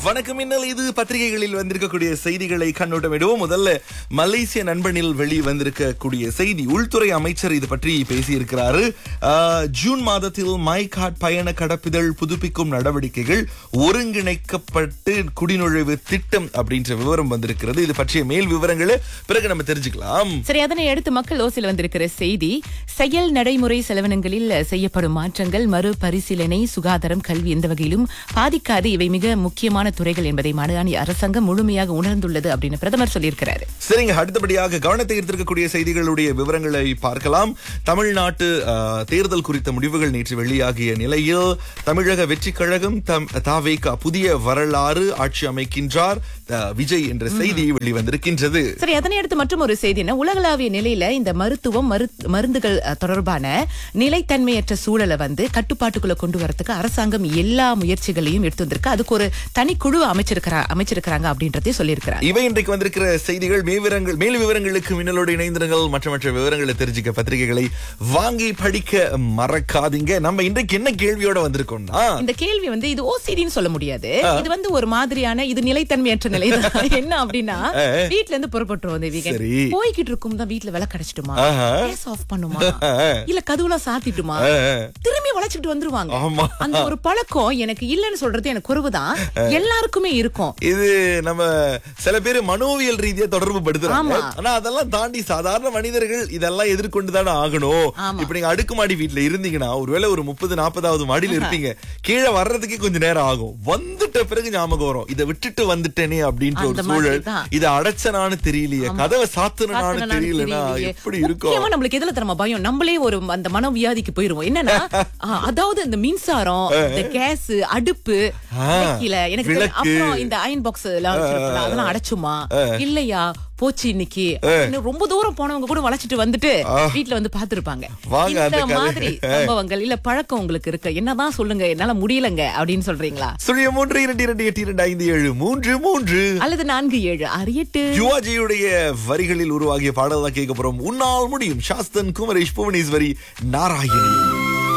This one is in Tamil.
வணக்கம் இன்னல் இது பத்திரிகைகளில் வந்திருக்கக்கூடிய செய்திகளை கண்ணோட்டமிடுவோம் முதல்ல மலேசிய நண்பனில் வெளி வந்திருக்கக்கூடிய செய்தி உள்துறை அமைச்சர் இது பற்றி பேசியிருக்கிறாரு ஆஹ், ஜூன் மாதத்தில் மை கார்ட் பயண கடப்பிதழ் புதுப்பிக்கும் நடவடிக்கைகள் ஒருங்கிணைக்கப்பட்டு குடிநுழைவு திட்டம் அப்படின்ற விவரம் வந்திருக்கிறது இது பற்றிய மேல் விவரங்களை பிறகு நம்ம தெரிஞ்சுக்கலாம் சரி அதனை அடுத்து மக்கள் ஓசில் வந்திருக்கிற செய்தி செயல் நடைமுறை செலவினங்களில் செய்யப்படும் மாற்றங்கள் மறுபரிசீலனை சுகாதாரம் கல்வி எந்த வகையிலும் பாதிக்காது இவை மிக முக்கியமான துறைகள் என்பதை மாநில அரசாங்கம் முழுமையாக உணர்ந்துள்ளது அப்படின்னு பிரதமர் சொல்லியிருக்கிறாரு சரிங்க அடுத்தபடியாக கவனத்தை ஈர்த்திருக்கக்கூடிய செய்திகளுடைய விவரங்களை பார்க்கலாம் தமிழ்நாட்டு ஆஹ், தேர்தல் குறித்த முடிவுகள் நேற்று வெளியாகிய நிலையில் தமிழக வெற்றி கழகம் தம்- தாவேகா புதிய வரலாறு ஆட்சி அமைக்கின்றார் ஆஹ், விஜய் என்ற செய்தி வெளிவந்திருக்கின்றது சரி அதனை அடுத்து மற்றும் ஒரு செய்தி என்ன உலகளாவிய நிலையில இந்த மருத்துவம் மருத்- மருந்துகள் அஹ், தொடர்பான நிலைத்தன்மையற்ற சூழலை வந்து கட்டுப்பாட்டுக்குள்ள கொண்டு வரதுக்கு அரசாங்கம் எல்லா முயற்சிகளையும் எடுத்து வந்திருக்கு அதுக்கு ஒரு தனிக்குழு அமைச்சிருக்கிறா அமைச்சிருக்கிறாங்க அப்படின்றதையும் சொல்லியிருக்கிறாங்க இவை இன்றைக்கு வந்திருக்கிற செய்திகள் மேவிவரங்கள் மேல் விவரங்களுக்கு மின்னலோடு இணைந்திருங்கள் மற்ற மற்ற விவரங்களை தெரிஞ்சுக்க பத்திரிகைகளை வாங்கி படிக்க மறக்காதீங்க நம்ம இன்றைக்கு என்ன கேள்வியோட வந்திருக்கோம்னா இந்த கேள்வி வந்து இது ஓசிடின்னு சொல்ல முடியாது இது வந்து ஒரு மாதிரியான இது நிலைத்தன்மையற்ற நிலைதான் என்ன அப்படின்னா வீட்ல இருந்து புறப்பட்டுருவோம் இந்த வீக்கெண்ட் சரி. போய்கிட்டு இருக்கும் தான் வீட்ல விளக்கு அடைச்சிட்டுமா ஆஹா. கேஸ் ஆஃப் பண்ணுமா இல்ல கதவுலாம் சாத்திட்டுமா திரும்பி வளைச்சிட்டு வந்துருவாங்க ஆமா. அந்த ஒரு பழக்கம் எனக்கு இல்லைன்னு சொல்றது எனக்கு குறைவுதான் எல்லாருக்குமே இருக்கும் இது நம்ம சில பேர் மனோவியல் ரீதியா தொடர்பு படுத்துறாங்க ஆமா. ஆனா அதெல்லாம் தாண்டி சாதாரண மனிதர்கள் இதெல்லாம் எதிர்கொண்டு தானே ஆகணும் ஆமா. இப்ப நீங்க அடுக்குமாடி வீட்ல இருந்தீங்கன்னா ஒருவேளை ஒரு முப்பது நாற்பதாவது மாடியில இருப்பீங்க கீழே வர்றதுக்கே கொஞ்சம் நேரம் ஆகும் வந்துட்ட பிறகு ஞாபகம் வரும் இதை விட்டுட்டு வந்துட்டேனே அப்படின்ற ஒரு அந்த சூழல் மாதிரிதான். இதை அடைச்சனான்னு தெரியலையே கதவை சாத்தனான்னு சாத்தனான்னு தெரியலனா தெரியலையே. எப்படி இருக்கும் முக்கியமா நம்மளுக்கு எதுல தரமா பயம் நம்மளே ஒரு அந்த மனவியாதிக்கு போயிருவோம் என்னன்னா ஆ, அதாவது இந்த மின்சாரம் இந்த கேஸ் அடுப்பு விளக்கில எனக்கு தெரி- விளக்கு. அப்புறம் இந்த அயன் பாக்ஸ் எல்லாம் வச்சிருப்போம்ல, அதெல்லாம் அடைச்சுமா இல்லையா போச்சு இன்னைக்கு இன்னும் ரொம்ப தூரம் போனவங்க கூட வளைச்சிட்டு வந்துட்டு வீட்ல வந்து பாத்துருப்பாங்க வாங்க, அந்த இந்த கதை. மாதிரி சம்பவங்கள் இல்ல பழக்கம் உங்களுக்கு இருக்கு என்னதான் சொல்லுங்க என்னால முடியலங்க அப்படின்னு சொல்றீங்களா சுழிய மூன்று இரண்டு இரண்டு எட்டு இரண்டு ஐந்து ஏழு மூன்று மூன்று அல்லது நான்கு ஏழு ஆறு எட்டு யுவாஜியுடைய வரிகளில் உருவாகிய பாடல் தான் கேட்க போறோம் உன்னால் முடியும் சாஸ்தன் குமரேஷ் புவனேஸ்வரி நாராயணி